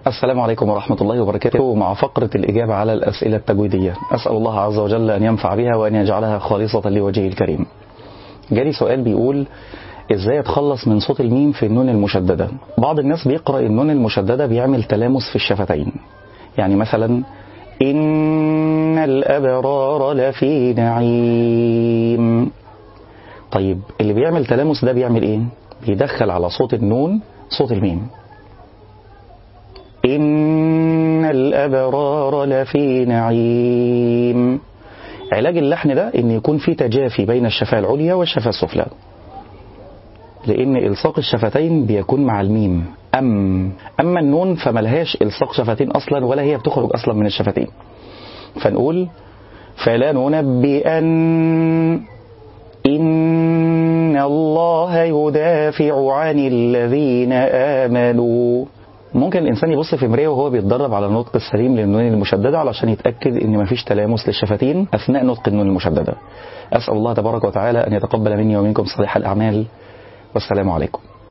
السلام عليكم ورحمة الله وبركاته مع فقرة الإجابة على الأسئلة التجويدية أسأل الله عز وجل أن ينفع بها وأن يجعلها خالصة لوجهه الكريم جالي سؤال بيقول ازاي اتخلص من صوت الميم في النون المشددة بعض الناس بيقرأ النون المشددة بيعمل تلامس في الشفتين يعني مثلا إن الأبرار لفي نعيم طيب اللي بيعمل تلامس ده بيعمل ايه بيدخل على صوت النون صوت الميم إن الأبرار لفي نعيم علاج اللحن ده ان يكون في تجافي بين الشفاه العليا والشفاه السفلى لان الصاق الشفتين بيكون مع الميم ام اما النون فملهاش الصاق شفتين اصلا ولا هي بتخرج اصلا من الشفتين فنقول فلننبئن ان الله يدافع عن الذين امنوا ممكن الانسان يبص في مرايه وهو بيتدرب على النطق السليم للنون المشدده علشان يتاكد ان مفيش تلامس للشفتين اثناء نطق النون المشدده اسال الله تبارك وتعالى ان يتقبل مني ومنكم صالح الاعمال والسلام عليكم